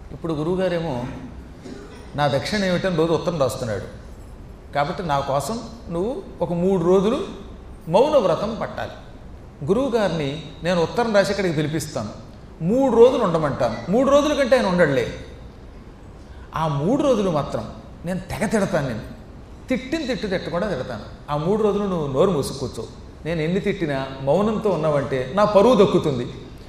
ఇప్పుడు గురువుగారేమో నా దక్షిణ ఏమిటని రోజు ఉత్తరం రాస్తున్నాడు కాబట్టి నా కోసం నువ్వు ఒక మూడు రోజులు మౌన వ్రతం పట్టాలి గురువుగారిని నేను ఉత్తరం రాసి ఇక్కడికి పిలిపిస్తాను మూడు రోజులు ఉండమంటాను మూడు రోజుల కంటే ఆయన ఉండడులే ఆ మూడు రోజులు మాత్రం నేను తెగ తిడతాను నేను తిట్టిన తిట్టు తిట్టకుండా తిడతాను ఆ మూడు రోజులు నువ్వు నోరు మూసుకూర్చో నేను ఎన్ని తిట్టినా మౌనంతో ఉన్నావంటే నా పరువు దక్కుతుంది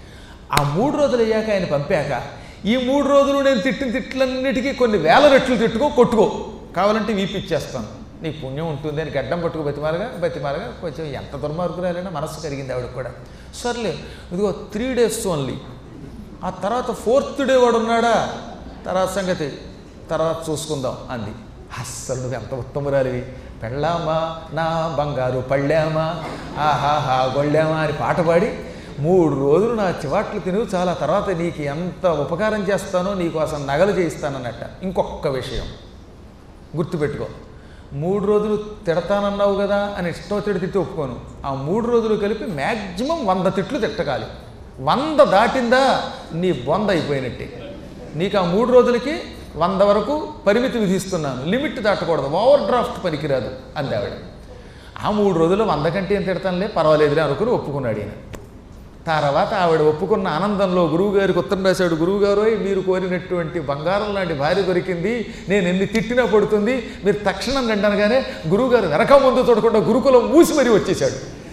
ఆ మూడు రోజులు అయ్యాక ఆయన పంపాక ఈ మూడు రోజులు నేను తిట్టిన తిట్లన్నిటికీ కొన్ని వేల రెట్లు తిట్టుకో కొట్టుకో కావాలంటే వీపిచ్చేస్తాను నీకు పుణ్యం ఉంటుంది అని గడ్డం పట్టుకు బతిమాలగా బతిమాలగా కొంచెం ఎంత దుర్మార్గురాలైనా మనస్సు కరిగింది ఆవిడకి కూడా సర్లే ఇదిగో త్రీ డేస్ ఓన్లీ ఆ తర్వాత ఫోర్త్ డే వాడు ఉన్నాడా తర్వాత సంగతి తర్వాత చూసుకుందాం అంది అస్సలు నువ్వు ఎంత ఉత్తమురాలివి పెళ్ళామా నా బంగారు పళ్ళామా ఆహాహా గొళ్ళామా అని పాట పాడి మూడు రోజులు నా చివాట్లు తిను చాలా తర్వాత నీకు ఎంత ఉపకారం చేస్తానో నీకోసం నగలు చేయిస్తానన్నట్ట ఇంకొక విషయం గుర్తుపెట్టుకో మూడు రోజులు తిడతానన్నావు కదా అని ఇష్టం తిడి తిట్టి ఒప్పుకోను ఆ మూడు రోజులు కలిపి మ్యాక్సిమం వంద తిట్లు తిట్టకాలి వంద దాటిందా నీ బొంద అయిపోయినట్టే నీకు ఆ మూడు రోజులకి వంద వరకు పరిమితి విధిస్తున్నాను లిమిట్ దాటకూడదు ఓవర్ డ్రాఫ్ట్ పనికిరాదు అంది ఆవిడ ఆ మూడు రోజులు వంద కంటే ఏం తిడతానులే పర్వాలేదులే అనుకుని ఒప్పుకున్నాడు ఈయన తర్వాత ఆవిడ ఒప్పుకున్న ఆనందంలో గురువుగారికి ఉత్తరం రాశాడు గురువుగారు మీరు కోరినటువంటి బంగారం లాంటి భార్య దొరికింది నేను ఎన్ని తిట్టినా పడుతుంది మీరు తక్షణం రండి అనగానే గురువుగారు వెనక ముందు చూడకుండా గురుకులం మూసి మరీ వచ్చేశాడు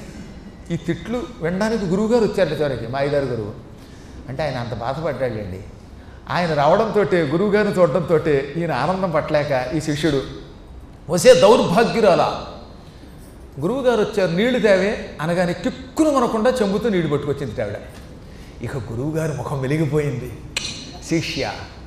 ఈ తిట్లు వినడానికి గురువుగారు వచ్చారట చివరికి మా ఐదారు గురువు అంటే ఆయన అంత బాధపడ్డాడండి ఆయన రావడంతో గురువుగారిని చూడడంతో ఈయన ఆనందం పట్టలేక ఈ శిష్యుడు వసే దౌర్భాగ్యురాలా గురువుగారు వచ్చారు నీళ్లు తేవే అనగానే కిక్కును మనకుండా చెంబుతూ నీళ్లు పట్టుకొచ్చింది ఆవిడ ఇక గురువుగారి ముఖం వెలిగిపోయింది శిష్య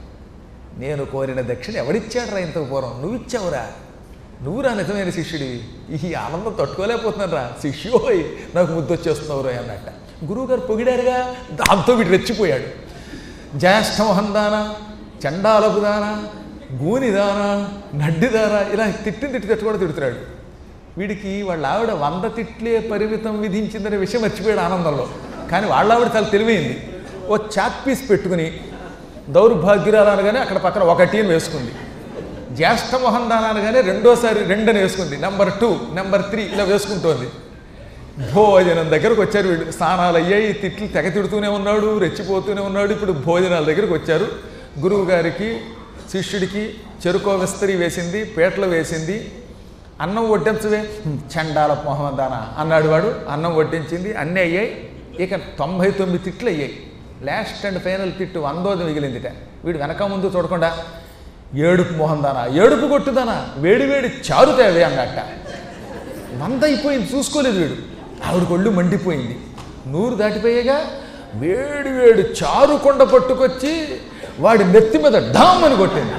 నేను కోరిన దక్షిణ ఎవడిచ్చాడురా ఇంతకు పూర్వం నువ్వు ఇచ్చావురా నువ్వురా నిజమైన శిష్యుడివి ఈ ఆనందం తట్టుకోలేకపోతున్నాను రా శిష్యోయ్ నాకు ముద్దొచ్చేస్తున్నావురా అన్నట్ట గురువుగారు పొగిడారుగా దాంతో వీడు రెచ్చిపోయాడు జ్యేష్ఠమోహందానా చండాలపు దానా గూనిదానా నడ్డిదానా ఇలా తిట్టి తిట్టి తిట్టి కూడా తిడుతున్నాడు వీడికి వాళ్ళ ఆవిడ వంద తిట్లే పరిమితం విధించిందనే విషయం మర్చిపోయాడు ఆనందంలో కానీ వాళ్ళ ఆవిడ చాలా తెలివైంది ఓ చాక్ పీస్ పెట్టుకుని దౌర్భాగ్యురాలు అనగానే అక్కడ పక్కన ఒకటి అని వేసుకుంది జ్యేష్ఠ మొహందాన అనగానే రెండోసారి రెండని వేసుకుంది నెంబర్ టూ నెంబర్ త్రీ ఇలా వేసుకుంటోంది భోజనం దగ్గరకు వచ్చారు వీళ్ళు స్నానాలు అయ్యాయి తిట్లు తెగ తిడుతూనే ఉన్నాడు రెచ్చిపోతూనే ఉన్నాడు ఇప్పుడు భోజనాల దగ్గరకు వచ్చారు గురువు గారికి శిష్యుడికి చెరుకో విస్తరి వేసింది పీటలు వేసింది అన్నం వడ్డించవే చండాల మొహమ్మదాన అన్నాడు వాడు అన్నం వడ్డించింది అన్నీ అయ్యాయి ఇక తొంభై తొమ్మిది తిట్లు అయ్యాయి లాస్ట్ అండ్ ఫైనల్ తిట్టు వందోది మిగిలిందిట వీడు వెనక ముందు చూడకుండా ఏడుపు మొహందానా ఏడుపు కొట్టుదానా వేడి వేడి చారు తేవే అన్నట్ట వంద అయిపోయింది చూసుకోలేదు వీడు ఆవిడ కొళ్ళు మండిపోయింది నూరు దాటిపోయేగా వేడి వేడి చారు కొండ పట్టుకొచ్చి వాడి నెత్తి మీద డామ్ అని కొట్టింది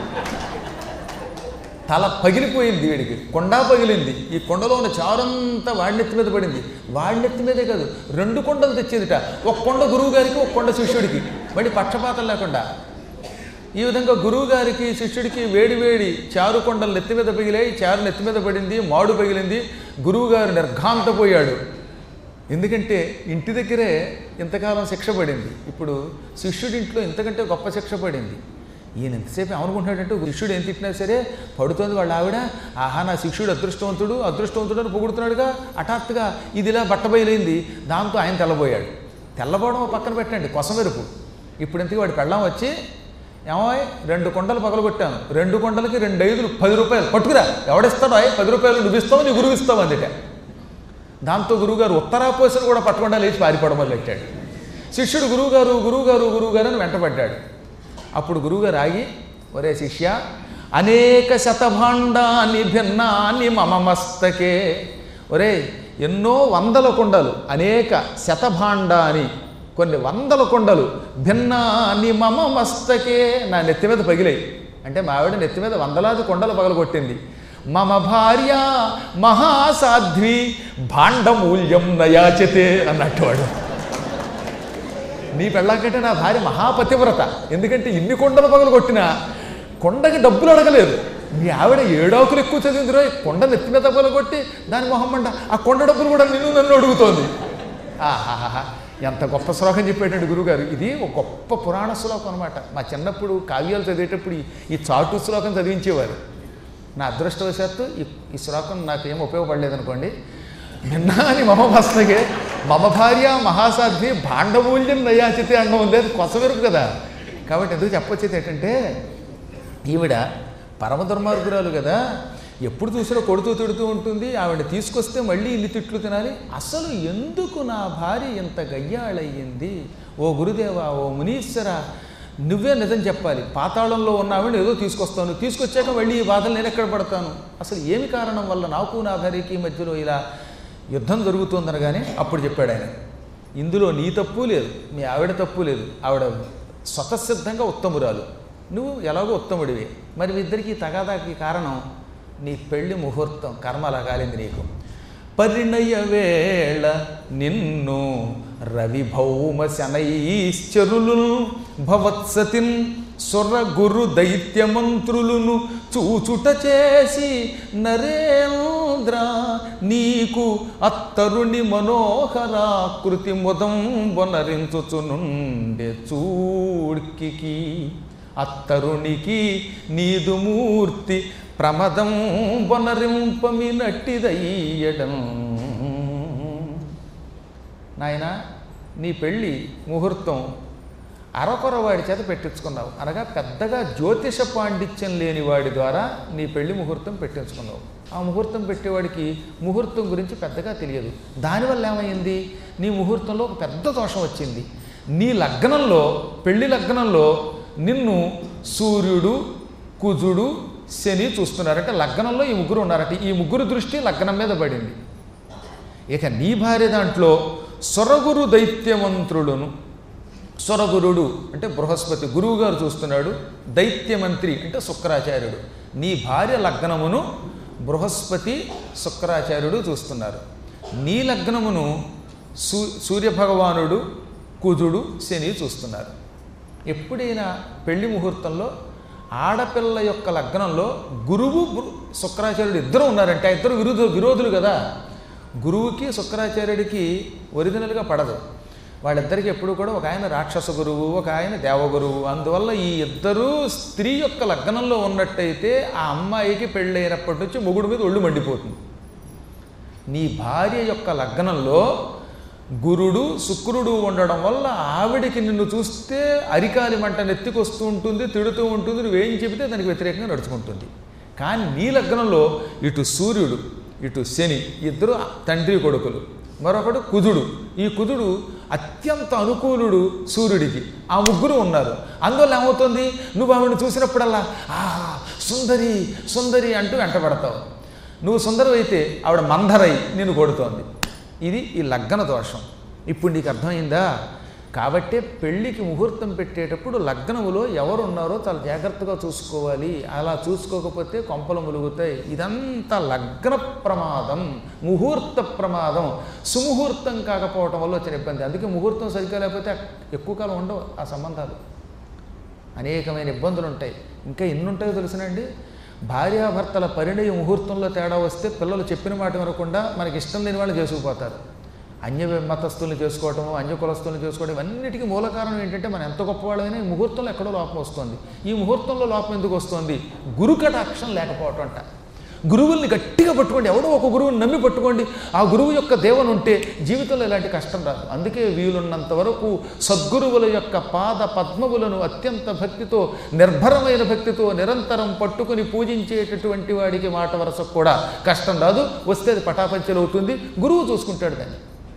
తల పగిలిపోయింది వీడికి కొండ పగిలింది ఈ కొండలో ఉన్న చారంతా వాడి నెత్తి మీద పడింది వాడి నెత్తి మీదే కాదు రెండు కొండలు తెచ్చేదిట ఒక కొండ గురువు గారికి ఒక కొండ శిష్యుడికి మళ్ళీ పక్షపాతం లేకుండా ఈ విధంగా గురువు గారికి శిష్యుడికి వేడి వేడి చారు కొండలు నెత్తి మీద పగిలాయి చారు నెత్తి మీద పడింది మాడు పగిలింది గురువుగారు నిర్ఘాంతపోయాడు ఎందుకంటే ఇంటి దగ్గరే ఇంతకాలం శిక్ష పడింది ఇప్పుడు శిష్యుడింట్లో ఇంతకంటే గొప్ప శిక్ష పడింది ఈయన ఎంతసేపు ఏమనుకుంటున్నాడంటే శిష్యుడు ఏం తిట్టినా సరే పడుతోంది వాళ్ళ ఆవిడ ఆహా నా శిష్యుడు అదృష్టవంతుడు అదృష్టవంతుడు అని పొగుడుతున్నాడుగా హఠాత్తుగా ఇది ఇలా బట్టబయలైంది దాంతో ఆయన తెల్లబోయాడు తెల్లబోవడం ఓ పక్కన పెట్టండి కొసమెరుపు ఇప్పుడు ఇంతకీ వాడి పెళ్ళం వచ్చి ఏమాయ్ రెండు కొండలు పగలగొట్టాను రెండు కొండలకి రెండు ఐదులు పది రూపాయలు పట్టుకురా ఎవడిస్తాడో అయ్ పది రూపాయలు నువ్వు ఇస్తావు నీ గురువు ఇస్తావు అందుట దాంతో గురువుగారు ఉత్తరాపోసను కూడా పట్టకుండా లేచి పారిపోవడం మొదలెట్టాడు శిష్యుడు గురువుగారు గురువుగారు గురువుగారు అని వెంటబడ్డాడు అప్పుడు గురువుగారు ఆగి ఒరే శిష్య అనేక శతభాండాన్ని భిన్నాన్ని మమ మస్తకే ఒరే ఎన్నో వందల కొండలు అనేక శతభాండాని కొన్ని వందల కొండలు భిన్నాన్ని మమ మస్తకే నా నెత్తి మీద పగిలాయి అంటే మా ఆవిడ నెత్తి మీద వందలాది కొండలు పగలగొట్టింది మమ భార్య మహాసాధ్వి భాండమూల్యం నయాచతే అన్నట్టు వాడు నీ పెళ్ళాకంటే నా భార్య మహాపతివ్రత ఎందుకంటే ఇన్ని కొండలు పగలు కొట్టినా కొండకి డబ్బులు అడగలేదు మీ ఆవిడ ఏడాకులు ఎక్కువ చదివింది రో కొండ నెత్తి మీద పగలు కొట్టి దాని మొహమ్మండ ఆ కొండ డబ్బులు కూడా నిన్ను నన్ను అడుగుతోంది ఆహాహా ఎంత గొప్ప శ్లోకం చెప్పేటండి గురుగారు ఇది ఒక గొప్ప పురాణ శ్లోకం అనమాట మా చిన్నప్పుడు కావ్యాలు చదివేటప్పుడు ఈ- ఈ చాటు శ్లోకం చదివించేవారు నా అదృష్టవశాత్తు ఈ ఈ శ్లోకం నాకు ఏం ఉపయోగపడలేదు అనుకోండి భిన్నాని మమ భస్మగే మమ భార్య మహాసాధ్వి భాండమూల్యం నయాచితే అన్న ఉంది అది కొసవెరుకు కదా కాబట్టి ఎందుకు చెప్పొచ్చేది ఏంటంటే ఈవిడ పరమ దుర్మార్గురాలు కదా ఎప్పుడు చూసినా కొడుతూ తిడుతూ ఉంటుంది ఆవిడ తీసుకొస్తే మళ్ళీ ఇన్ని తిట్లు తినాలి అసలు ఎందుకు నా భార్య ఇంత గయ్యాళయ్యింది ఓ గురుదేవా ఓ మునీశ్వర నువ్వే నిజం చెప్పాలి పాతాళంలో ఉన్న ఆవిడ ఏదో తీసుకొస్తాను తీసుకొచ్చాక మళ్ళీ ఈ బాధలు నేను ఎక్కడ పడతాను అసలు ఏమి కారణం వల్ల నాకు నా భార్యకి మధ్యలో ఇలా యుద్ధం జరుగుతుందనగానే అప్పుడు చెప్పాడు ఆయన ఇందులో నీ తప్పు లేదు మీ ఆవిడ తప్పు లేదు ఆవిడ స్వతసిద్ధంగా ఉత్తమురాలు నువ్వు ఎలాగో ఉత్తముడివి మరి మీ ఇద్దరికి తగాదాకి కారణం నీ పెళ్లి ముహూర్తం కర్మ అలా కాలింది నీకు పరిణయ వేళ నిన్ను రవి భౌమ శనైశ్చరులు భవత్సతిన్ సొర గురు దైత్య మంత్రులను చూచుట చేసి నరేంద్ర నీకు అత్తరుని మనోహరాకృతి ముదం వనరించుచునుండే చూడ్కి అత్తరునికి నీదు మూర్తి ప్రమదం వనరింపమి నట్టిదయ్యడం నాయన నీ పెళ్ళి ముహూర్తం అరకొర వాడి చేత పెట్టించుకున్నావు అనగా పెద్దగా జ్యోతిష పాండిత్యం లేని వాడి ద్వారా నీ పెళ్లి ముహూర్తం పెట్టించుకున్నావు ఆ ముహూర్తం పెట్టేవాడికి ముహూర్తం గురించి పెద్దగా తెలియదు దానివల్ల ఏమైంది నీ ముహూర్తంలో ఒక పెద్ద దోషం వచ్చింది నీ లగ్నంలో పెళ్లి లగ్నంలో నిన్ను సూర్యుడు కుజుడు శని చూస్తున్నారంటే లగ్నంలో ఈ ముగ్గురు ఉన్నారట ఈ ముగ్గురు దృష్టి లగ్నం మీద పడింది ఇక నీ భార్య దాంట్లో సొరగురు దైత్యమంత్రులను సొరగురుడు అంటే బృహస్పతి గురువు గారు చూస్తున్నాడు దైత్యమంత్రి అంటే శుక్రాచార్యుడు నీ భార్య లగ్నమును బృహస్పతి శుక్రాచార్యుడు చూస్తున్నారు నీ లగ్నమును సూ సూర్యభగవానుడు కుజుడు శని చూస్తున్నారు ఎప్పుడైనా పెళ్లి ముహూర్తంలో ఆడపిల్ల యొక్క లగ్నంలో గురువు బృ- శుక్రాచార్యుడు ఇద్దరు ఉన్నారంటే ఆ ఇద్దరు విరోధు విరోధులు కదా గురువుకి శుక్రాచార్యుడికి ఒరిజినల్గా పడదు వాళ్ళిద్దరికి ఎప్పుడు కూడా ఒక ఆయన రాక్షస గురువు ఒక ఆయన దేవగురువు అందువల్ల ఈ ఇద్దరూ స్త్రీ యొక్క లగ్నంలో ఉన్నట్టయితే ఆ అమ్మాయికి పెళ్ళైనప్పటి నుంచి మొగుడు మీద ఒళ్ళు మండిపోతుంది నీ భార్య యొక్క లగ్నంలో గురుడు శుక్రుడు ఉండడం వల్ల ఆవిడికి నిన్ను చూస్తే అరికాలి మంట నెత్తికొస్తూ ఉంటుంది తిడుతూ ఉంటుంది నువ్వేం చెబితే దానికి వ్యతిరేకంగా నడుచుకుంటుంది కానీ నీ లగ్నంలో ఇటు సూర్యుడు ఇటు శని ఇద్దరు తండ్రి కొడుకులు మరొకడు కుజుడు ఈ కుజుడు అత్యంత అనుకూలుడు సూర్యుడికి ఆ ముగ్గురు ఉన్నారు అందువల్ల ఏమవుతుంది నువ్వు ఆవిడని చూసినప్పుడల్లా ఆ సుందరి సుందరి అంటూ వెంటబడతావు నువ్వు సుందరం అయితే ఆవిడ మందరై నిన్ను కొడుతోంది ఇది ఈ లగ్న దోషం ఇప్పుడు నీకు అర్థమైందా కాబట్టే పెళ్ళికి ముహూర్తం పెట్టేటప్పుడు లగ్నములో ఎవరు ఉన్నారో చాలా జాగ్రత్తగా చూసుకోవాలి అలా చూసుకోకపోతే కొంపలు ములుగుతాయి ఇదంతా లగ్న ప్రమాదం ముహూర్త ప్రమాదం సుముహూర్తం కాకపోవటం వల్ల వచ్చిన ఇబ్బంది అందుకే ముహూర్తం సరిగ్గా లేకపోతే ఎక్కువ కాలం ఉండవు ఆ సంబంధాలు అనేకమైన ఇబ్బందులు ఉంటాయి ఇంకా ఎన్ని ఉంటాయో తెలుసునండి భార్యాభర్తల పరిణయ ముహూర్తంలో తేడా వస్తే పిల్లలు చెప్పిన మాట వినకుండా మనకి ఇష్టం లేని వాళ్ళు చేసుకుపోతారు అన్య మతస్థుల్ని చేసుకోవటము అన్య కులస్తుల్ని చేసుకోవడం ఇవన్నిటికీ మూల కారణం ఏంటంటే మనం ఎంత గొప్పవాళ్ళైనా ఈ ముహూర్తంలో ఎక్కడో లోపం వస్తుంది ఈ ముహూర్తంలో లోపం ఎందుకు వస్తుంది గురు కటాక్షం లేకపోవటం అంట గురువుల్ని గట్టిగా పట్టుకోండి ఎవడో ఒక గురువుని నమ్మి పట్టుకోండి ఆ గురువు యొక్క దేవన ఉంటే జీవితంలో ఎలాంటి కష్టం రాదు అందుకే వీలున్నంత వరకు సద్గురువుల యొక్క పాద పద్మములను అత్యంత భక్తితో నిర్భరమైన భక్తితో నిరంతరం పట్టుకుని పూజించేటటువంటి వాడికి మాట వరసకు కూడా కష్టం రాదు వస్తే అది పటాపంచలు అవుతుంది గురువు చూసుకుంటాడు దాన్ని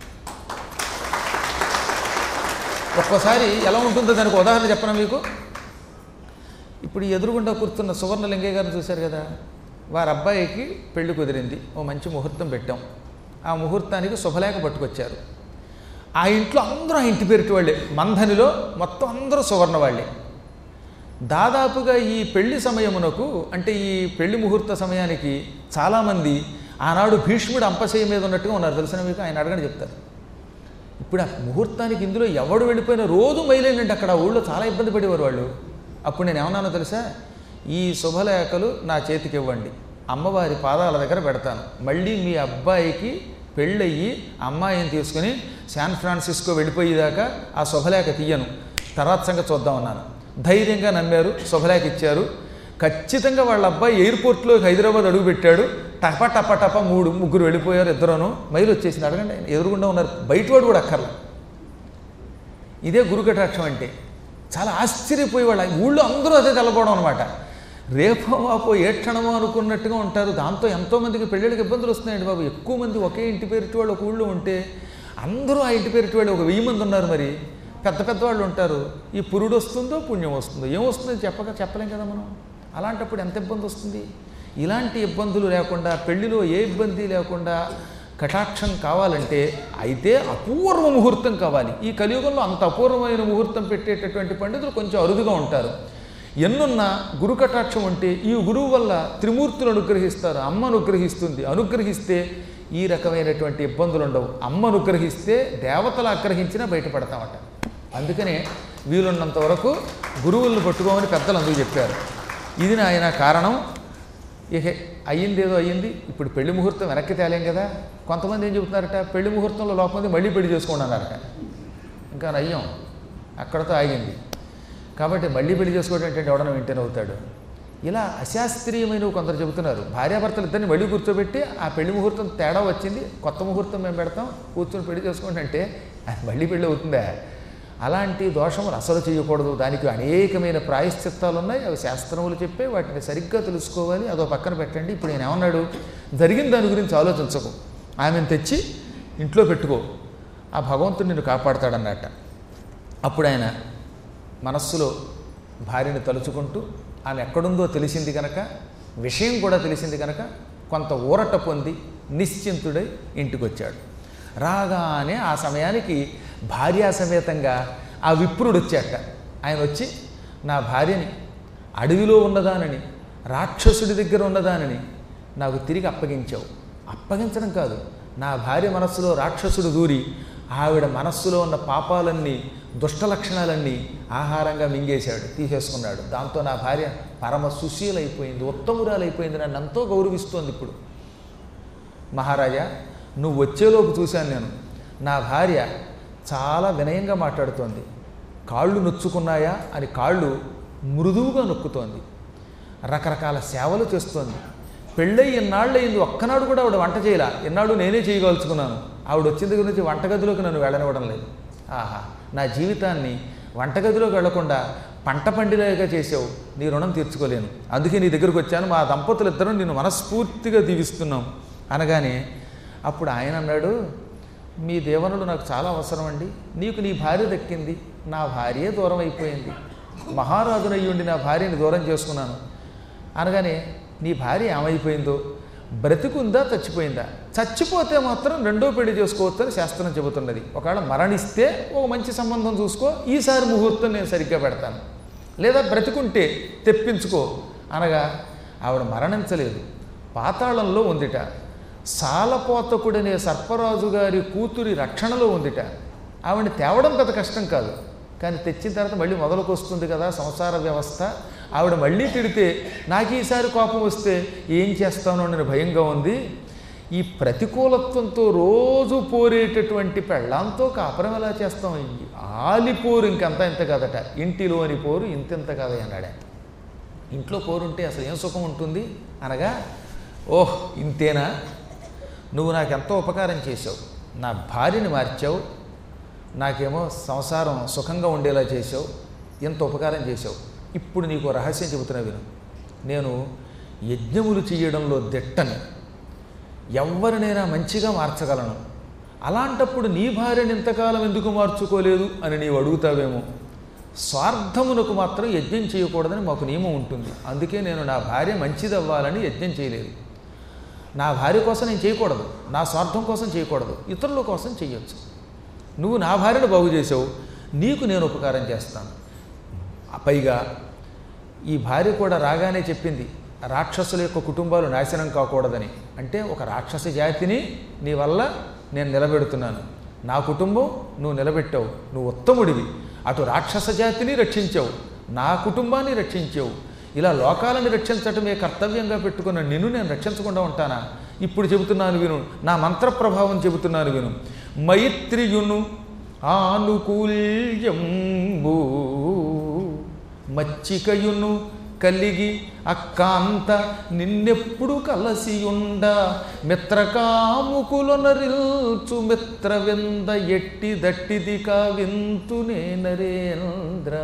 ఒక్కోసారి ఎలా ఉంటుందో దానికి ఉదాహరణ చెప్పనా మీకు ఇప్పుడు ఈ ఎదురుగుండా కూర్చున్న సువర్ణ లింగయ్య గారిని చూశారు కదా వారి అబ్బాయికి పెళ్లి కుదిరింది ఓ మంచి ముహూర్తం పెట్టాం ఆ ముహూర్తానికి శుభలేఖ పట్టుకొచ్చారు ఆ ఇంట్లో అందరూ ఆ ఇంటి పేరిటి వాళ్ళే మంధనిలో మొత్తం అందరూ సువర్ణ వాళ్ళే దాదాపుగా ఈ పెళ్లి సమయమునకు అంటే ఈ పెళ్లి ముహూర్త సమయానికి చాలామంది ఆనాడు భీష్ముడు అంపశయ్య మీద ఉన్నట్టుగా ఉన్నారు తెలిసిన మీకు ఆయన అడగని చెప్తారు ఇప్పుడు ఆ ముహూర్తానికి ఇందులో ఎవడు వెళ్ళిపోయినా రోజు మైలేనండి అక్కడ ఆ ఊళ్ళో చాలా ఇబ్బంది పడేవారు వాళ్ళు అప్పుడు నేను ఏమన్నానో తెలుసా ఈ శుభలేఖలు నా చేతికి ఇవ్వండి అమ్మవారి పాదాల దగ్గర పెడతాను మళ్ళీ మీ అబ్బాయికి పెళ్ళయ్యి అమ్మాయిని తీసుకుని శాన్ ఫ్రాన్సిస్కో వెళ్ళిపోయేదాకా ఆ శుభలేఖ తీయను తర్వాత సంగతి చూద్దామన్నాను ధైర్యంగా నమ్మారు శుభలేఖ ఇచ్చారు ఖచ్చితంగా వాళ్ళ అబ్బాయి ఎయిర్పోర్ట్లో హైదరాబాద్ అడుగు పెట్టాడు టప టప టప మూడు ముగ్గురు వెళ్ళిపోయారు ఇద్దరును మైలు వచ్చేసింది అడగండి ఆయన ఎదురుగుండా ఉన్నారు బయటవాడు కూడా అక్కర్లా ఇదే గురుకటాక్షం అంటే చాలా ఆశ్చర్యపోయి వాళ్ళ ఊళ్ళో అందరూ అదే తెల్లపోవడం అనమాట రేపో మాపో ఏ క్షణమో అనుకున్నట్టుగా ఉంటారు దాంతో ఎంతోమందికి పెళ్ళిళ్ళకి ఇబ్బందులు వస్తున్నాయండి బాబు ఎక్కువ మంది ఒకే ఇంటి పేరిటి వాళ్ళు ఒక ఊళ్ళో ఉంటే అందరూ ఆ ఇంటి పేరిటి వాళ్ళు ఒక వెయ్యి మంది ఉన్నారు మరి పెద్ద పెద్ద వాళ్ళు ఉంటారు ఈ పురుడు వస్తుందో పుణ్యం వస్తుందో ఏం వస్తుందో చెప్పక చెప్పలేం కదా మనం అలాంటప్పుడు ఎంత ఇబ్బంది వస్తుంది ఇలాంటి ఇబ్బందులు లేకుండా పెళ్లిలో ఏ ఇబ్బంది లేకుండా కటాక్షం కావాలంటే అయితే అపూర్వ ముహూర్తం కావాలి ఈ కలియుగంలో అంత అపూర్వమైన ముహూర్తం పెట్టేటటువంటి పండితులు కొంచెం అరుదుగా ఉంటారు ఎన్నున్న గురు కటాక్షం అంటే ఈ గురువు వల్ల త్రిమూర్తులు అనుగ్రహిస్తారు అమ్మ అనుగ్రహిస్తుంది అనుగ్రహిస్తే ఈ రకమైనటువంటి ఇబ్బందులు ఉండవు అమ్మ అనుగ్రహిస్తే దేవతలు ఆగ్రహించినా బయటపడతామట అందుకనే వీలున్నంత వరకు గురువులను పట్టుకోమని పెద్దలు అందుకు చెప్పారు ఇది నాయన కారణం ఇక అయ్యింది ఏదో అయ్యింది ఇప్పుడు పెళ్లి ముహూర్తం వెనక్కి తేలేం కదా కొంతమంది ఏం చెబుతున్నారట పెళ్లి ముహూర్తంలో లోపల మళ్ళీ పెళ్లి చేసుకోండి అన్నారట ఇంకా నయ్యం అక్కడతో ఆగింది కాబట్టి మళ్ళీ పెళ్లి చేసుకోవడం అంటే ఎవడన్నా వింటేనే అవుతాడు ఇలా అశాస్త్రీయమైన కొందరు చెబుతున్నారు భార్యాభర్తలు ఇద్దరిని మళ్ళీ కూర్చోబెట్టి ఆ పెళ్లి ముహూర్తం తేడా వచ్చింది కొత్త ముహూర్తం మేము పెడతాం కూర్చొని పెళ్లి చేసుకోండి అంటే అది మళ్ళీ పెళ్ళి అవుతుందా అలాంటి దోషములు అసలు చేయకూడదు దానికి అనేకమైన ప్రాయశ్చిత్తాలు ఉన్నాయి అవి శాస్త్రములు చెప్పే వాటిని సరిగ్గా తెలుసుకోవాలి అదో పక్కన పెట్టండి ఇప్పుడు నేను ఏమన్నాడు జరిగిన దాని గురించి ఆలోచించకు ఆమెను తెచ్చి ఇంట్లో పెట్టుకో ఆ భగవంతుడు నిన్ను కాపాడతాడన్నట్ట అప్పుడు ఆయన మనస్సులో భార్యని తలుచుకుంటూ ఆమె ఎక్కడుందో తెలిసింది కనుక విషయం కూడా తెలిసింది కనుక కొంత ఊరట పొంది నిశ్చింతుడై ఇంటికి వచ్చాడు రాగానే ఆ సమయానికి భార్యా సమేతంగా ఆ విప్రుడు వచ్చాక ఆయన వచ్చి నా భార్యని అడవిలో ఉన్నదానని రాక్షసుడి దగ్గర ఉన్నదానని నాకు తిరిగి అప్పగించావు అప్పగించడం కాదు నా భార్య మనస్సులో రాక్షసుడు దూరి ఆవిడ మనస్సులో ఉన్న పాపాలన్నీ దుష్ట లక్షణాలన్నీ ఆహారంగా మింగేశాడు తీసేసుకున్నాడు దాంతో నా భార్య పరమ సుశీలైపోయింది ఉత్తమురాలైపోయింది నన్ను ఎంతో గౌరవిస్తోంది ఇప్పుడు మహారాజా నువ్వు వచ్చేలోపు చూశాను నేను నా భార్య చాలా వినయంగా మాట్లాడుతోంది కాళ్ళు నొచ్చుకున్నాయా అని కాళ్ళు మృదువుగా నొక్కుతోంది రకరకాల సేవలు చేస్తోంది పెళ్ళై ఇన్నాళ్ళు అయింది ఒక్కనాడు కూడా ఆవిడ వంట చేయలా ఇన్నాడు నేనే చేయగలుచుకున్నాను ఆవిడ వచ్చిన దగ్గర నుంచి వంటగదిలోకి నన్ను వెళ్ళనివ్వడం లేదు ఆహా నా జీవితాన్ని వంటగదిలోకి వెళ్లకుండా పంట పండిలాగా చేసావు నీ రుణం తీర్చుకోలేను అందుకే నీ దగ్గరకు వచ్చాను మా దంపతులు ఇద్దరం నిన్ను మనస్ఫూర్తిగా దీవిస్తున్నాం అనగానే అప్పుడు ఆయన అన్నాడు మీ దేవనులు నాకు చాలా అవసరం అండి నీకు నీ భార్య దక్కింది నా భార్యే దూరం అయిపోయింది మహారాజునయ్యుండి నా భార్యని దూరం చేసుకున్నాను అనగానే నీ భార్య ఏమైపోయిందో బ్రతికుందా చచ్చిపోయిందా చచ్చిపోతే మాత్రం రెండో పెళ్లి చేసుకోవచ్చు అని శాస్త్రం చెబుతున్నది ఒకవేళ మరణిస్తే ఒక మంచి సంబంధం చూసుకో ఈసారి ముహూర్తం నేను సరిగ్గా పెడతాను లేదా బ్రతికుంటే తెప్పించుకో అనగా ఆవిడ మరణించలేదు పాతాళంలో ఉందిట సాలపోతకుడనే సర్పరాజు గారి కూతురి రక్షణలో ఉందిట ఆవిడని తేవడం పెద్ద కష్టం కాదు కానీ తెచ్చిన తర్వాత మళ్ళీ మొదలుకు వస్తుంది కదా సంసార వ్యవస్థ ఆవిడ మళ్ళీ తిడితే నాకు ఈసారి కోపం వస్తే ఏం చేస్తానో అని భయంగా ఉంది ఈ ప్రతికూలత్వంతో రోజు పోరేటటువంటి పెళ్ళాంతో కాపురం ఎలా చేస్తాం ఆలిపోరు ఇంకంతా ఇంత కదట ఇంటిలోని పోరు ఇంతింత కదా అన్నాడే ఇంట్లో పోరుంటే అసలు ఏం సుఖం ఉంటుంది అనగా ఓహ్ ఇంతేనా నువ్వు నాకు ఎంతో ఉపకారం చేసావు నా భార్యని మార్చావు నాకేమో సంసారం సుఖంగా ఉండేలా చేసావు ఎంత ఉపకారం చేసావు ఇప్పుడు నీకు రహస్యం చెబుతున్నా విను నేను యజ్ఞములు చేయడంలో దిట్టని ఎవరినైనా మంచిగా మార్చగలను అలాంటప్పుడు నీ భార్యని ఇంతకాలం ఎందుకు మార్చుకోలేదు అని నీవు అడుగుతావేమో స్వార్థమునకు మాత్రం యజ్ఞం చేయకూడదని మాకు నియమం ఉంటుంది అందుకే నేను నా భార్య మంచిదవ్వాలని యజ్ఞం చేయలేదు నా భార్య కోసం నేను చేయకూడదు నా స్వార్థం కోసం చేయకూడదు ఇతరుల కోసం చేయొచ్చు నువ్వు నా భార్యను బాగు చేసావు నీకు నేను ఉపకారం చేస్తాను పైగా ఈ భార్య కూడా రాగానే చెప్పింది రాక్షసుల యొక్క కుటుంబాలు నాశనం కాకూడదని అంటే ఒక రాక్షస జాతిని నీ వల్ల నేను నిలబెడుతున్నాను నా కుటుంబం నువ్వు నిలబెట్టావు నువ్వు ఉత్తముడివి అటు రాక్షస జాతిని రక్షించావు నా కుటుంబాన్ని రక్షించావు ఇలా లోకాలను రక్షించటమే కర్తవ్యంగా పెట్టుకున్న నిన్ను నేను రక్షించకుండా ఉంటానా ఇప్పుడు చెబుతున్నాను విను నా మంత్ర ప్రభావం చెబుతున్నాను విను మైత్రియును ఆనుకూల్యంబు మచ్చికయును కలిగి అక్కాంత నిన్నెప్పుడు కలసియుండ మిత్రకాముకులొనరిల్చు మిత్రవింద ఎట్టి దట్టిది కావింతునే నరేంద్ర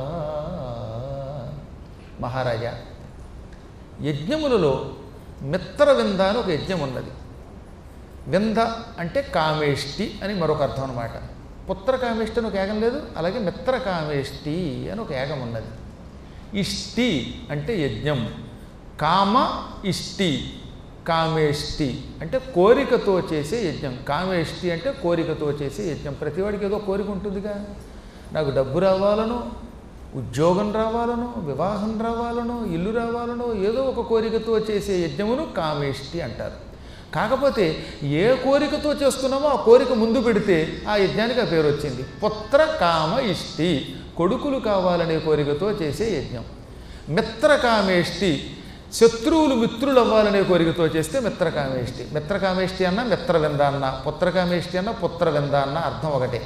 మహారాజా యజ్ఞములలో మిత్రవింద అని ఒక యజ్ఞం ఉన్నది వింద అంటే కామేష్టి అని మరొక అర్థం అనమాట పుత్ర కామేష్టి అని ఒక యాగం లేదు అలాగే మిత్ర కామేష్టి అని ఒక యాగం ఉన్నది ఇష్టి అంటే యజ్ఞం కామ ఇష్టి కామేష్టి అంటే కోరికతో చేసే యజ్ఞం కామేష్టి అంటే కోరికతో చేసే యజ్ఞం ప్రతివాడికి ఏదో కోరిక ఉంటుందిగా నాకు డబ్బు రావాలనో ఉద్యోగం రావాలనో వివాహం రావాలనో ఇల్లు రావాలనో ఏదో ఒక కోరికతో చేసే యజ్ఞమును కామేష్టి అంటారు కాకపోతే ఏ కోరికతో చేస్తున్నామో ఆ కోరిక ముందు పెడితే ఆ యజ్ఞానికి ఆ పేరు వచ్చింది పుత్ర కామ ఇష్టి కొడుకులు కావాలనే కోరికతో చేసే యజ్ఞం మిత్రకామేష్టి శత్రువులు మిత్రులు అవ్వాలనే కోరికతో చేస్తే మిత్రకామేష్టి మిత్రకామేష్టి అన్న మిత్రవింద అన్న పుత్రకామేష్టి అన్న పుత్రవింద అన్న అర్థం ఒకటే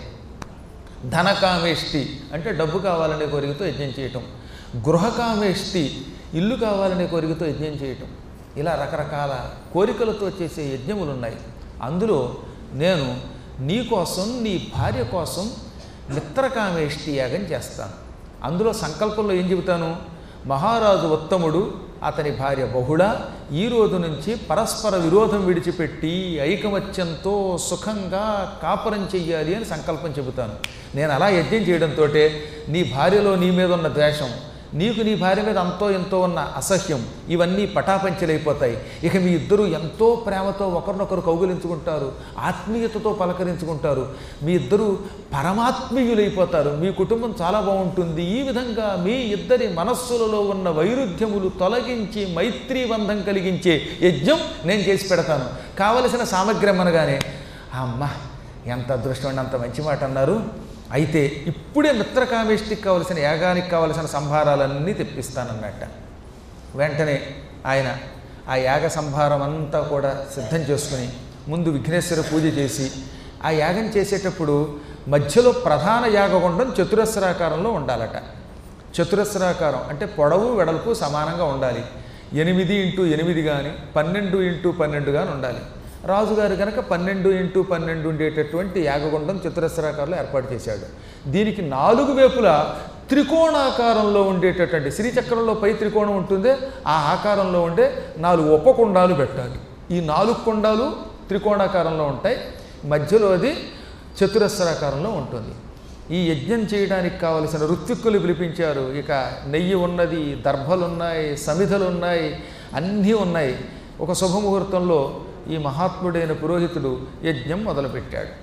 ధనకామేష్టి అంటే డబ్బు కావాలనే కోరికతో యజ్ఞం చేయటం గృహకామేష్టి ఇల్లు కావాలనే కోరికతో యజ్ఞం చేయటం ఇలా రకరకాల కోరికలతో చేసే యజ్ఞములు ఉన్నాయి అందులో నేను నీ కోసం నీ భార్య కోసం మిత్రకామేష్టి యాగం చేస్తాను అందులో సంకల్పంలో ఏం చెబుతాను మహారాజు ఉత్తముడు అతని భార్య బహుళ ఈ రోజు నుంచి పరస్పర విరోధం విడిచిపెట్టి ఐకమత్యంతో సుఖంగా కాపురం చెయ్యాలి అని సంకల్పం చెబుతాను నేను అలా యజ్ఞం చేయడంతో నీ భార్యలో నీ మీద ఉన్న ద్వేషం నీకు నీ భార్య మీద అంతో ఎంతో ఉన్న అసహ్యం ఇవన్నీ పటాపంచలైపోతాయి ఇక మీ ఇద్దరు ఎంతో ప్రేమతో ఒకరినొకరు కౌగులించుకుంటారు ఆత్మీయతతో పలకరించుకుంటారు మీ ఇద్దరు పరమాత్మీయులైపోతారు మీ కుటుంబం చాలా బాగుంటుంది ఈ విధంగా మీ ఇద్దరి మనస్సులలో ఉన్న వైరుధ్యములు తొలగించి మైత్రీ బంధం కలిగించే యజ్ఞం నేను చేసి పెడతాను కావలసిన సామగ్రి అనగానే అమ్మ ఎంత అదృష్టం అంత మంచి మాట అన్నారు అయితే ఇప్పుడే మిత్రకామేష్టికి కావలసిన యాగానికి కావలసిన సంభారాలన్నీ తెప్పిస్తానన్నట్ట వెంటనే ఆయన ఆ యాగ సంభారం అంతా కూడా సిద్ధం చేసుకుని ముందు విఘ్నేశ్వర పూజ చేసి ఆ యాగం చేసేటప్పుడు మధ్యలో ప్రధాన యాగగుండం చతురస్రాకారంలో ఉండాలట చతురస్రాకారం అంటే పొడవు వెడల్పు సమానంగా ఉండాలి ఎనిమిది ఇంటూ ఎనిమిది కానీ పన్నెండు ఇంటూ పన్నెండు కానీ ఉండాలి రాజుగారు కనుక పన్నెండు ఇంటూ పన్నెండు ఉండేటటువంటి యాగగుండం చతురస్రాకారంలో ఏర్పాటు చేశాడు దీనికి నాలుగు వైపులా త్రికోణాకారంలో ఉండేటటువంటి శ్రీచక్రంలో పై త్రికోణం ఉంటుందే ఆ ఆకారంలో ఉండే నాలుగు ఉపకుండాలు పెట్టాలి ఈ నాలుగు కుండాలు త్రికోణాకారంలో ఉంటాయి మధ్యలో అది చతురస్రాకారంలో ఉంటుంది ఈ యజ్ఞం చేయడానికి కావలసిన ఋత్విక్కులు పిలిపించారు ఇక నెయ్యి ఉన్నది దర్భలున్నాయి సమిధలున్నాయి అన్నీ ఉన్నాయి ఒక శుభముహూర్తంలో ఈ మహాత్ముడైన పురోహితుడు యజ్ఞం మొదలుపెట్టాడు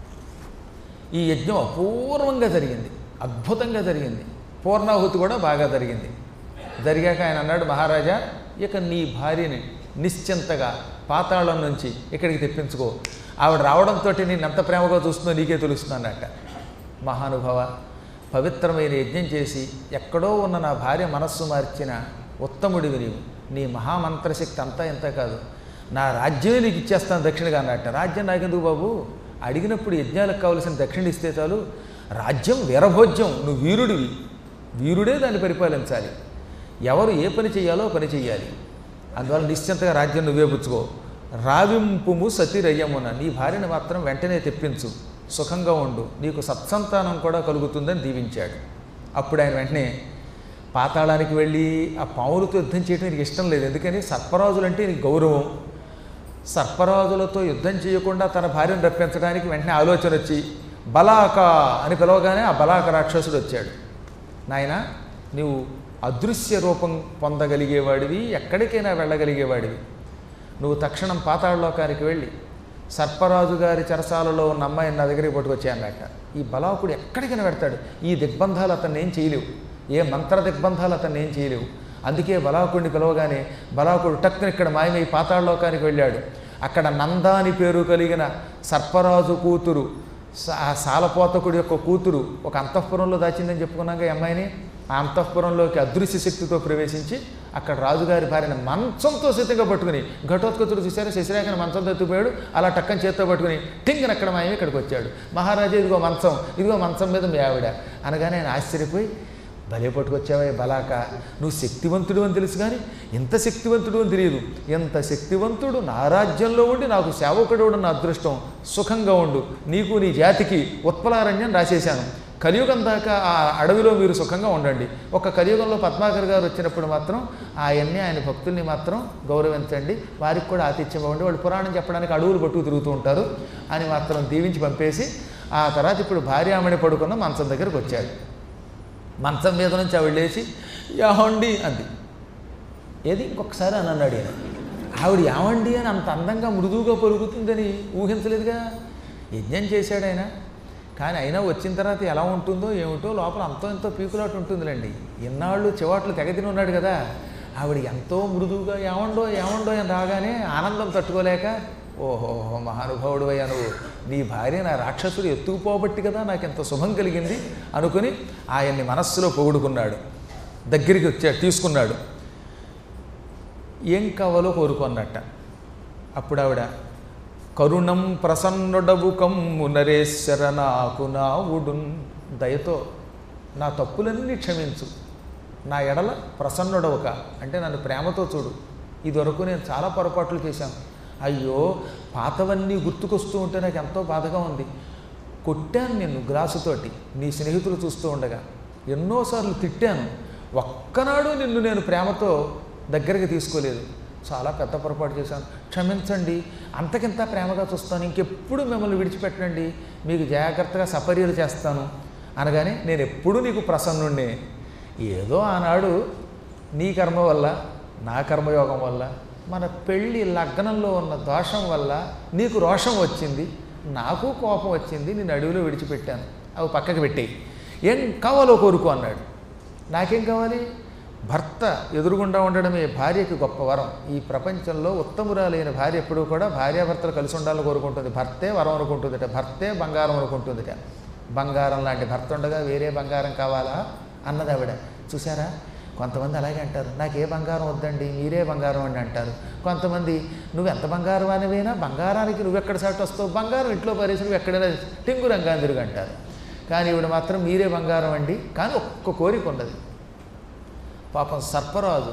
ఈ యజ్ఞం అపూర్వంగా జరిగింది అద్భుతంగా జరిగింది పూర్ణాహుతి కూడా బాగా జరిగింది జరిగాక ఆయన అన్నాడు మహారాజా ఇక నీ భార్యని నిశ్చింతగా పాతాళం నుంచి ఇక్కడికి తెప్పించుకో ఆవిడ రావడంతో నేను ఎంత ప్రేమగా చూస్తుందో నీకే తెలుస్తుందన్నట్ట మహానుభావ పవిత్రమైన యజ్ఞం చేసి ఎక్కడో ఉన్న నా భార్య మనస్సు మార్చిన ఉత్తముడివి నీవు నీ మహామంత్రశక్తి అంతా ఇంత కాదు నా రాజ్యమే నీకు ఇచ్చేస్తాను దక్షిణగా అన్నట్ట రాజ్యం నాకెందుకు బాబు అడిగినప్పుడు యజ్ఞాలకు కావలసిన దక్షిణ ఇస్తే చాలు రాజ్యం వీరభోజ్యం నువ్వు వీరుడివి వీరుడే దాన్ని పరిపాలించాలి ఎవరు ఏ పని చేయాలో ఆ పని చేయాలి అందువల్ల నిశ్చింతగా రాజ్యం నువ్వే పుచ్చుకో రావింపుము సతిరయ్యమున నీ భార్యను మాత్రం వెంటనే తెప్పించు సుఖంగా ఉండు నీకు సత్సంతానం కూడా కలుగుతుందని దీవించాడు అప్పుడు ఆయన వెంటనే పాతాళానికి వెళ్ళి ఆ పావులతో యుద్ధం చేయడం నీకు ఇష్టం లేదు ఎందుకని సర్పరాజులు అంటే నీకు గౌరవం సర్పరాజులతో యుద్ధం చేయకుండా తన భార్యను రప్పించడానికి వెంటనే ఆలోచన వచ్చి బలాక అని పిలవగానే ఆ బలాక రాక్షసుడు వచ్చాడు నాయన నీవు అదృశ్య రూపం పొందగలిగేవాడివి ఎక్కడికైనా వెళ్ళగలిగేవాడివి నువ్వు తక్షణం పాతాళలోకానికి వెళ్ళి సర్పరాజు గారి చెరసాలలో ఉన్న అమ్మాయిని నా దగ్గరికి పట్టుకొచ్చే అన్నట్ట ఈ బలాకుడు ఎక్కడికైనా పెడతాడు ఈ దిగ్బంధాలు అతన్ని ఏం చేయలేవు ఏ మంత్ర దిగ్బంధాలు అతన్ని ఏం చేయలేవు అందుకే బలాకుడిని పిలవగానే బలాకుడు టక్కున ఇక్కడ మాయమై పాతాళలోకానికి వెళ్ళాడు అక్కడ నంద అని పేరు కలిగిన సర్పరాజు కూతురు సా- ఆ సాలపోతకుడి యొక్క కూతురు ఒక అంతఃపురంలో దాచిందని చెప్పుకున్నాక ఈ అమ్మాయిని ఆ అంతఃపురంలోకి అదృశ్య శక్తితో ప్రవేశించి అక్కడ రాజుగారి భార్యను మంచంతో సిద్ధంగా పట్టుకుని ఘటోత్కచుడు చూశారు శశిరేఖను మంచంతో ఎత్తుపోయాడు అలా టక్కని చేత్తో పట్టుకుని టింగిన అక్కడ మాయమే ఇక్కడికి వచ్చాడు మహారాజా ఇదిగో మంచం ఇదిగో మంచం మీద మీ ఆవిడ అనగానే ఆయన ఆశ్చర్యపోయి భలే పట్టుకొచ్చావే బలాక నువ్వు శక్తివంతుడు అని తెలుసు కానీ ఎంత శక్తివంతుడు అని తెలియదు ఎంత శక్తివంతుడు నా రాజ్యంలో ఉండి నాకు సేవకుడు నా అదృష్టం సుఖంగా ఉండు నీకు నీ జాతికి ఉత్పలారణ్యం రాసేశాను కలియుగం దాకా ఆ అడవిలో మీరు సుఖంగా ఉండండి ఒక కలియుగంలో పద్మాకర్ గారు వచ్చినప్పుడు మాత్రం ఆయన్ని ఆయన భక్తుల్ని మాత్రం గౌరవించండి వారికి కూడా ఆతిథ్యం ఇవ్వండి వాళ్ళు పురాణం చెప్పడానికి అడవులు పట్టుకు తిరుగుతూ ఉంటారు అని మాత్రం దీవించి పంపేసి ఆ తర్వాత ఇప్పుడు భార్యామణి పడుకున్న మంచం దగ్గరకు వచ్చాడు మంచం మీద నుంచి ఆవిడ లేచి యావండి అంది ఏది ఇంకొకసారి అని అన్నాడు ఈయన ఆవిడ యావండి అని అంత అందంగా మృదువుగా పలుకుతుందని ఊహించలేదుగా యజ్ఞం చేశాడు ఆయన కానీ అయినా వచ్చిన తర్వాత ఎలా ఉంటుందో ఏమిటో లోపల అంతో ఎంతో పీకులాట ఉంటుందిలేండి ఇన్నాళ్ళు చివాట్లు తెగతిని ఉన్నాడు కదా ఆవిడ ఎంతో మృదువుగా ఏమండో ఏమండో అని రాగానే ఆనందం తట్టుకోలేక ఓహో మహానుభావుడు అయ్యా నువ్వు నీ భార్య నా రాక్షసుడు ఎత్తుకుపోబట్టి కదా నాకు ఎంత శుభం కలిగింది అనుకుని ఆయన్ని మనస్సులో పొగుడుకున్నాడు దగ్గరికి వచ్చాడు తీసుకున్నాడు ఏం కావాలో కోరుకున్నట్ట అప్పుడు ఆవిడ కరుణం ప్రసన్నుడవు కమ్ము నరేశ్వర నాకు నావుడున్ దయతో నా తప్పులన్నీ క్షమించు నా ఎడల ప్రసన్నుడవుక అంటే నన్ను ప్రేమతో చూడు ఇదివరకు నేను చాలా పొరపాట్లు చేశాను అయ్యో పాతవన్నీ గుర్తుకొస్తూ ఉంటే నాకు ఎంతో బాధగా ఉంది కొట్టాను నిన్ను గ్లాసుతోటి నీ స్నేహితులు చూస్తూ ఉండగా ఎన్నోసార్లు తిట్టాను ఒక్కనాడు నిన్ను నేను ప్రేమతో దగ్గరికి తీసుకోలేదు చాలా పెద్ద పొరపాటు చేశాను క్షమించండి అంతకింత ప్రేమగా చూస్తాను ఇంకెప్పుడు మిమ్మల్ని విడిచిపెట్టండి మీకు జాగ్రత్తగా సపర్యలు చేస్తాను అనగానే నేను ఎప్పుడూ నీకు ప్రసన్నుణ్ణే ఏదో ఆనాడు నీ కర్మ వల్ల నా కర్మయోగం వల్ల మన పెళ్ళి లగ్నంలో ఉన్న దోషం వల్ల నీకు రోషం వచ్చింది నాకు కోపం వచ్చింది నేను అడవిలో విడిచిపెట్టాను అవి పక్కకి పెట్టేయి ఏం కావాలో కోరుకో అన్నాడు నాకేం కావాలి భర్త ఎదురుగుండా ఉండడమే భార్యకి గొప్ప వరం ఈ ప్రపంచంలో ఉత్తమురాలైన భార్య ఎప్పుడూ కూడా భార్యాభర్తలు కలిసి ఉండాలని కోరుకుంటుంది భర్తే వరం అనుకుంటుందిట భర్తే బంగారం అనుకుంటుందిట బంగారం లాంటి భర్త ఉండగా వేరే బంగారం కావాలా అన్నది ఆవిడ చూసారా కొంతమంది అలాగే అంటారు నాకు ఏ బంగారం వద్దండి మీరే బంగారం అండి అంటారు కొంతమంది నువ్వు ఎంత బంగారం అనివైనా బంగారానికి నువ్వు ఎక్కడ సాటి వస్తావు బంగారం ఇంట్లో పరిసి నువ్వు ఎక్కడైనా టింగు రంగాన్ని తిరుగు అంటారు కానీ ఇవిడ మాత్రం మీరే బంగారం అండి కానీ ఒక్క కోరిక ఉన్నది పాపం సర్పరాజు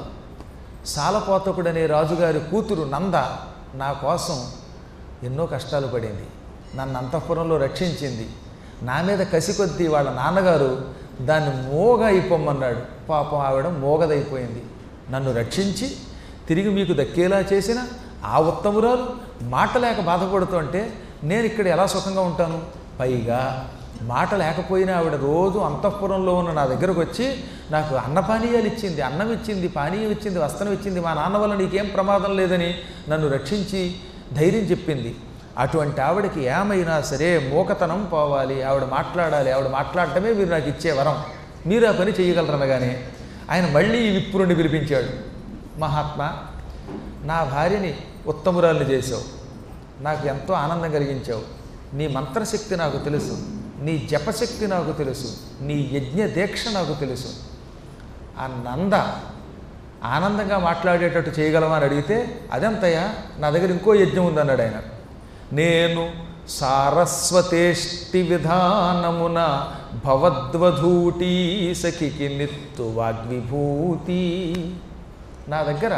సాలపోతకుడనే రాజుగారి కూతురు నంద నా కోసం ఎన్నో కష్టాలు పడింది నన్ను అంతఃపురంలో రక్షించింది నా మీద కసి కొద్దీ వాళ్ళ నాన్నగారు దాన్ని మోగ అయిపోమన్నాడు పాపం ఆవిడ మోగదైపోయింది నన్ను రక్షించి తిరిగి మీకు దక్కేలా చేసిన ఆ ఉత్తమురాలు మాట లేక బాధపడుతుంటే నేను ఇక్కడ ఎలా సుఖంగా ఉంటాను పైగా మాట లేకపోయినా ఆవిడ రోజు అంతఃపురంలో ఉన్న నా దగ్గరకు వచ్చి నాకు అన్నపానీయాలు ఇచ్చింది అన్నం ఇచ్చింది పానీయం ఇచ్చింది వస్త్రం ఇచ్చింది మా నాన్న వల్ల నీకేం ప్రమాదం లేదని నన్ను రక్షించి ధైర్యం చెప్పింది అటువంటి ఆవిడకి ఏమైనా సరే మూకతనం పోవాలి ఆవిడ మాట్లాడాలి ఆవిడ మాట్లాడటమే మీరు నాకు ఇచ్చే వరం మీరు ఆ పని చేయగలరనగానే ఆయన మళ్ళీ ఈ విప్రుని పిలిపించాడు మహాత్మా నా భార్యని ఉత్తమురాల్ని చేసావు నాకు ఎంతో ఆనందం కలిగించావు నీ మంత్రశక్తి నాకు తెలుసు నీ జపశక్తి నాకు తెలుసు నీ యజ్ఞ దీక్ష నాకు తెలుసు ఆ నంద ఆనందంగా మాట్లాడేటట్టు చేయగలమా అని అడిగితే అదెంతయ్యా నా దగ్గర ఇంకో యజ్ఞం ఉందన్నాడు ఆయన నేను సారస్వతేష్టి విధానమున భవద్వధూటీ సఖికి నిత్తు వాగ్విభూతి నా దగ్గర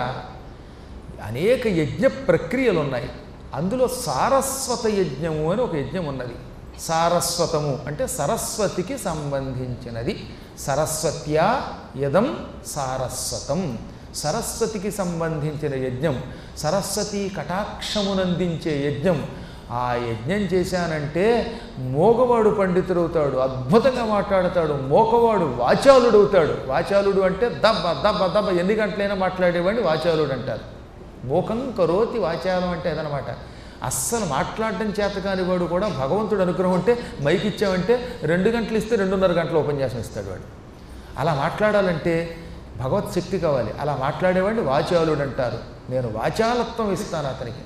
అనేక యజ్ఞ ప్రక్రియలు ఉన్నాయి అందులో సారస్వత యజ్ఞము అని ఒక యజ్ఞం ఉన్నది సారస్వతము అంటే సరస్వతికి సంబంధించినది సరస్వత్యా యదం సారస్వతం సరస్వతికి సంబంధించిన యజ్ఞం సరస్వతి కటాక్షమునందించే యజ్ఞం ఆ యజ్ఞం చేశానంటే మోగవాడు పండితుడవుతాడు అద్భుతంగా మాట్లాడతాడు మోకవాడు వాచాలుడు అవుతాడు వాచాలుడు అంటే దబ్బ దబ్బ దబ్బ ఎన్ని గంటలైనా మాట్లాడేవాడిని వాచాలుడు అంటారు మోకం కరోతి వాచాలం అంటే అదనమాట అస్సలు మాట్లాడడం చేత కాని వాడు కూడా భగవంతుడు అనుగ్రహం ఉంటే మైక్ ఇచ్చామంటే రెండు గంటలు ఇస్తే రెండున్నర గంటల ఉపన్యాసం ఇస్తాడు వాడు అలా మాట్లాడాలంటే భగవత్ శక్తి కావాలి అలా మాట్లాడేవాడిని వాచాలుడు అంటారు నేను వాచాలత్వం ఇస్తాను అతనికి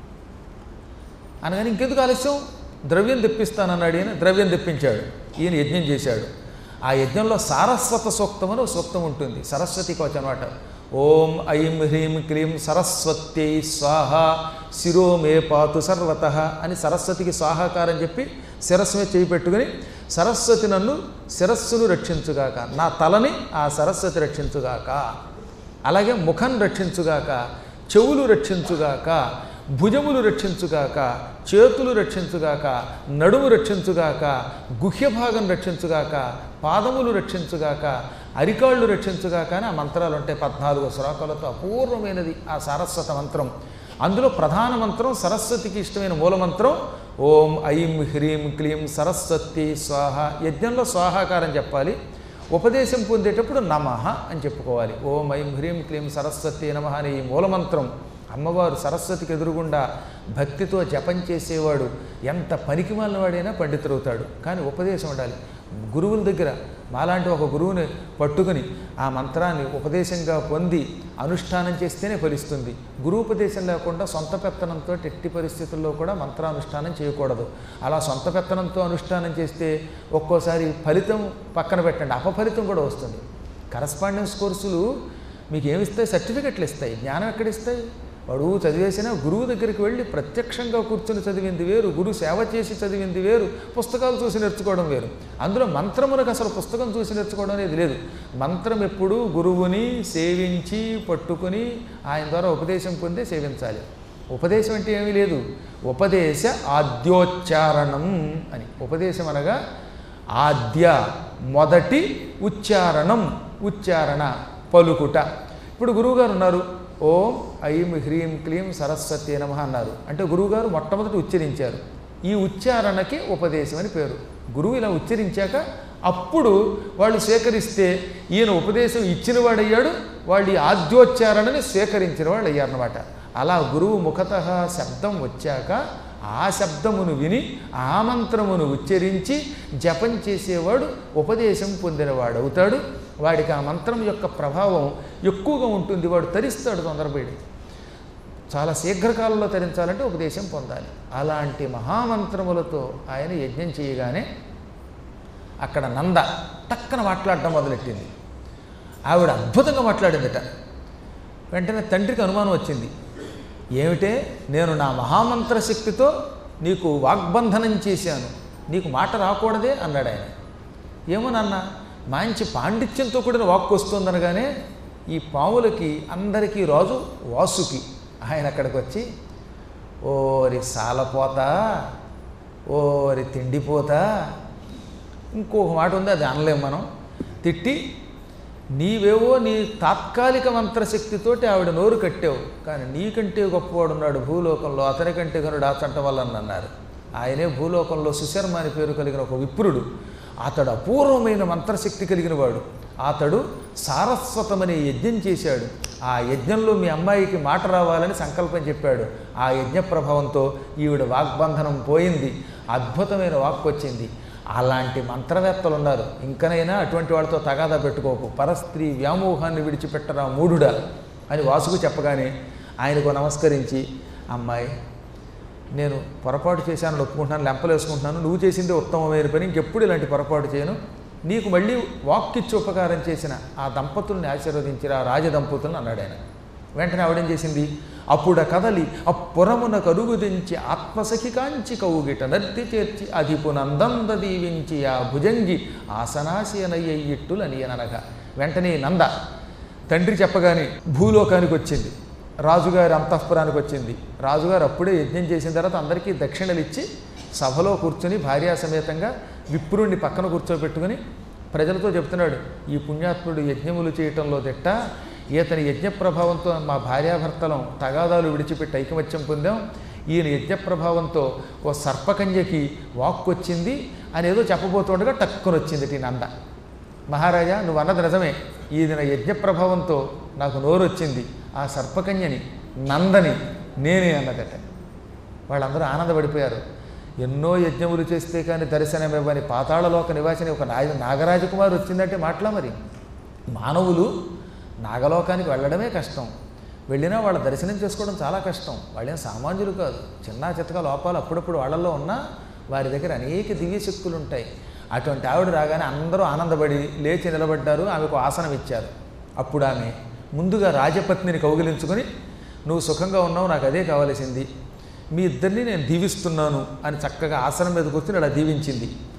అనగానే ఇంకెందుకు ఆలస్యం ద్రవ్యం తెప్పిస్తానన్నాడు ఈయన ద్రవ్యం తెప్పించాడు ఈయన యజ్ఞం చేశాడు ఆ యజ్ఞంలో సారస్వత సూక్తం అని ఒక సూక్తం ఉంటుంది సరస్వతి కవచం అనమాట ఓం ఐం హ్రీం క్లీం సరస్వత్యై స్వాహ శిరో మే పాతు సర్వత అని సరస్వతికి స్వాహాకారం చెప్పి శిరస్సు మీద చేయి పెట్టుకుని సరస్వతి నన్ను శిరస్సును రక్షించుగాక నా తలని ఆ సరస్వతి రక్షించుగాక అలాగే ముఖం రక్షించుగాక చెవులు రక్షించుగాక భుజములు రక్షించుగాక చేతులు రక్షించుగాక నడుము రక్షించుగాక గుహ్య భాగం రక్షించుగాక పాదములు రక్షించుగాక అరికాళ్ళు రక్షించుగాక అని ఆ మంత్రాలు ఉంటాయి పద్నాలుగు శ్లోకాలతో అపూర్వమైనది ఆ సారస్వత మంత్రం అందులో ప్రధాన మంత్రం సరస్వతికి ఇష్టమైన మూల మంత్రం ఓం ఐం హ్రీం క్లీం సరస్వతి స్వాహ యజ్ఞంలో స్వాహాకారం చెప్పాలి ఉపదేశం పొందేటప్పుడు నమః అని చెప్పుకోవాలి ఓం ఐం హ్రీం క్లీం సరస్వతి నమః అనే ఈ మూలమంత్రం అమ్మవారు సరస్వతికి ఎదురుగుండా భక్తితో జపం చేసేవాడు ఎంత పనికి వాడైనా పండితుడవుతాడు కానీ ఉపదేశం ఉండాలి గురువుల దగ్గర మాలాంటి ఒక గురువుని పట్టుకుని ఆ మంత్రాన్ని ఉపదేశంగా పొంది అనుష్ఠానం చేస్తేనే ఫలిస్తుంది గురువుపదేశం లేకుండా సొంత పెత్తనంతో ఎట్టి పరిస్థితుల్లో కూడా మంత్రానుష్ఠానం చేయకూడదు అలా సొంత పెత్తనంతో అనుష్ఠానం చేస్తే ఒక్కోసారి ఫలితం పక్కన పెట్టండి అపఫలితం కూడా వస్తుంది కరస్పాండెన్స్ కోర్సులు మీకు ఏమిస్తాయి సర్టిఫికెట్లు ఇస్తాయి జ్ఞానం ఎక్కడిస్తాయి వాడు చదివేసిన గురువు దగ్గరికి వెళ్ళి ప్రత్యక్షంగా కూర్చుని చదివింది వేరు గురువు సేవ చేసి చదివింది వేరు పుస్తకాలు చూసి నేర్చుకోవడం వేరు అందులో మంత్రములకు అసలు పుస్తకం చూసి నేర్చుకోవడం అనేది లేదు మంత్రం ఎప్పుడు గురువుని సేవించి పట్టుకుని ఆయన ద్వారా ఉపదేశం పొందే సేవించాలి ఉపదేశం అంటే ఏమీ లేదు ఉపదేశ ఆద్యోచ్చారణం అని ఉపదేశం అనగా ఆద్య మొదటి ఉచ్చారణం ఉచ్చారణ పలుకుట ఇప్పుడు గురువుగారు ఉన్నారు ఓం ఐం హ్రీం క్లీం సరస్వతి నమ అన్నారు అంటే గురువుగారు మొట్టమొదటి ఉచ్చరించారు ఈ ఉచ్చారణకి ఉపదేశం అని పేరు గురువు ఇలా ఉచ్చరించాక అప్పుడు వాళ్ళు స్వీకరిస్తే ఈయన ఉపదేశం ఇచ్చిన వాడయ్యాడు వాళ్ళు ఈ ఆద్యోచ్చారణని స్వీకరించిన వాళ్ళు అయ్యారన్నమాట అలా గురువు ముఖత శబ్దం వచ్చాక ఆ శబ్దమును విని ఆ మంత్రమును ఉచ్చరించి జపం చేసేవాడు ఉపదేశం పొందినవాడు అవుతాడు వాడికి ఆ మంత్రం యొక్క ప్రభావం ఎక్కువగా ఉంటుంది వాడు తరిస్తాడు తొందరపడి చాలా శీఘ్రకాలంలో తరించాలంటే ఉపదేశం పొందాలి అలాంటి మహామంత్రములతో ఆయన యజ్ఞం చేయగానే అక్కడ నంద టక్కన మాట్లాడటం మొదలెట్టింది ఆవిడ అద్భుతంగా మాట్లాడిందట వెంటనే తండ్రికి అనుమానం వచ్చింది ఏమిటే నేను నా మహామంత్ర శక్తితో నీకు వాగ్బంధనం చేశాను నీకు మాట రాకూడదే అన్నాడు ఆయన ఏమో నాన్న మంచి పాండిత్యంతో కూడిన వాక్కు వస్తుందనగానే ఈ పాములకి అందరికీ రాజు వాసుకి ఆయన అక్కడికి వచ్చి ఓరి సాలపోతా ఓరి తిండిపోతా ఇంకొక మాట ఉంది అది అనలేం మనం తిట్టి నీవేవో నీ తాత్కాలిక మంత్రశక్తితోటి ఆవిడ నోరు కట్టావు కానీ నీకంటే గొప్పవాడున్నాడు భూలోకంలో అతని కంటే కనుడు ఆచంట వల్ల అన్నారు ఆయనే భూలోకంలో సుశర్మ అని పేరు కలిగిన ఒక విప్రుడు అతడు అపూర్వమైన మంత్రశక్తి కలిగిన వాడు అతడు సారస్వతమనే యజ్ఞం చేశాడు ఆ యజ్ఞంలో మీ అమ్మాయికి మాట రావాలని సంకల్పం చెప్పాడు ఆ యజ్ఞ ప్రభావంతో ఈవిడ వాగ్బంధనం పోయింది అద్భుతమైన వాక్కు వచ్చింది అలాంటి మంత్రవేత్తలు ఉన్నారు ఇంకనైనా అటువంటి వాళ్ళతో తగాదా పెట్టుకోకు పరస్త్రీ వ్యామోహాన్ని విడిచిపెట్టరా మూఢుడా అని వాసుకు చెప్పగానే ఆయనకు నమస్కరించి అమ్మాయి నేను పొరపాటు చేశాను ఒప్పుకుంటున్నాను లెంపలు వేసుకుంటున్నాను నువ్వు చేసిందే ఉత్తమమైన పని ఇంకెప్పుడు ఇలాంటి పొరపాటు చేయను నీకు మళ్ళీ వాక్కిచ్చి ఉపకారం చేసిన ఆ దంపతుల్ని ఆశీర్వదించిన ఆ రాజదంపతులను అన్నాడు ఆయన వెంటనే ఆవిడేం చేసింది అప్పుడ కదలి అప్పురమున కరుగుదించి ఆత్మసఖి కాంచి కౌగిట నర్తి చేర్చి అధిపునందంద దీవించి ఆ భుజంగి ఆసనాశీనయ్యిట్టులని అనగా వెంటనే నంద తండ్రి చెప్పగానే భూలోకానికి వచ్చింది రాజుగారి అంతఃపురానికి వచ్చింది రాజుగారు అప్పుడే యజ్ఞం చేసిన తర్వాత అందరికీ దక్షిణలు ఇచ్చి సభలో కూర్చొని భార్యా సమేతంగా విప్రుణ్ణి పక్కన కూర్చోబెట్టుకుని ప్రజలతో చెప్తున్నాడు ఈ పుణ్యాత్ముడు యజ్ఞములు చేయటంలో దిట్ట ఈతని యజ్ఞ ప్రభావంతో మా భార్యాభర్తలం తగాదాలు విడిచిపెట్టి ఐకమత్యం పొందాం ఈయన యజ్ఞ ప్రభావంతో ఓ సర్పకన్యకి వాక్కు వచ్చింది అని ఏదో చెప్పబోతుండగా టక్కుని వచ్చింది ఈ నంద మహారాజా నువ్వు అన్నది నిజమే ఈయన యజ్ఞ ప్రభావంతో నాకు నోరు వచ్చింది ఆ సర్పకన్యని నందని నేనే అన్నదట వాళ్ళందరూ ఆనందపడిపోయారు ఎన్నో యజ్ఞములు చేస్తే కానీ దర్శనమివ్వని పాతాళలోక నివాసిని ఒక నాయ నాగరాజకుమారి వచ్చిందంటే మాటలా మరి మానవులు నాగలోకానికి వెళ్ళడమే కష్టం వెళ్ళినా వాళ్ళ దర్శనం చేసుకోవడం చాలా కష్టం వాళ్ళేం సామాన్యులు కాదు చిన్న చితక లోపాలు అప్పుడప్పుడు వాళ్ళల్లో ఉన్నా వారి దగ్గర అనేక దివ్య శక్తులు ఉంటాయి అటువంటి ఆవిడ రాగానే అందరూ ఆనందపడి లేచి నిలబడ్డారు ఆమెకు ఆసనం ఇచ్చారు అప్పుడు ఆమె ముందుగా రాజపత్నిని కౌగిలించుకొని నువ్వు సుఖంగా ఉన్నావు నాకు అదే కావలసింది మీ ఇద్దరిని నేను దీవిస్తున్నాను అని చక్కగా ఆసనం మీద కూర్చుని అలా దీవించింది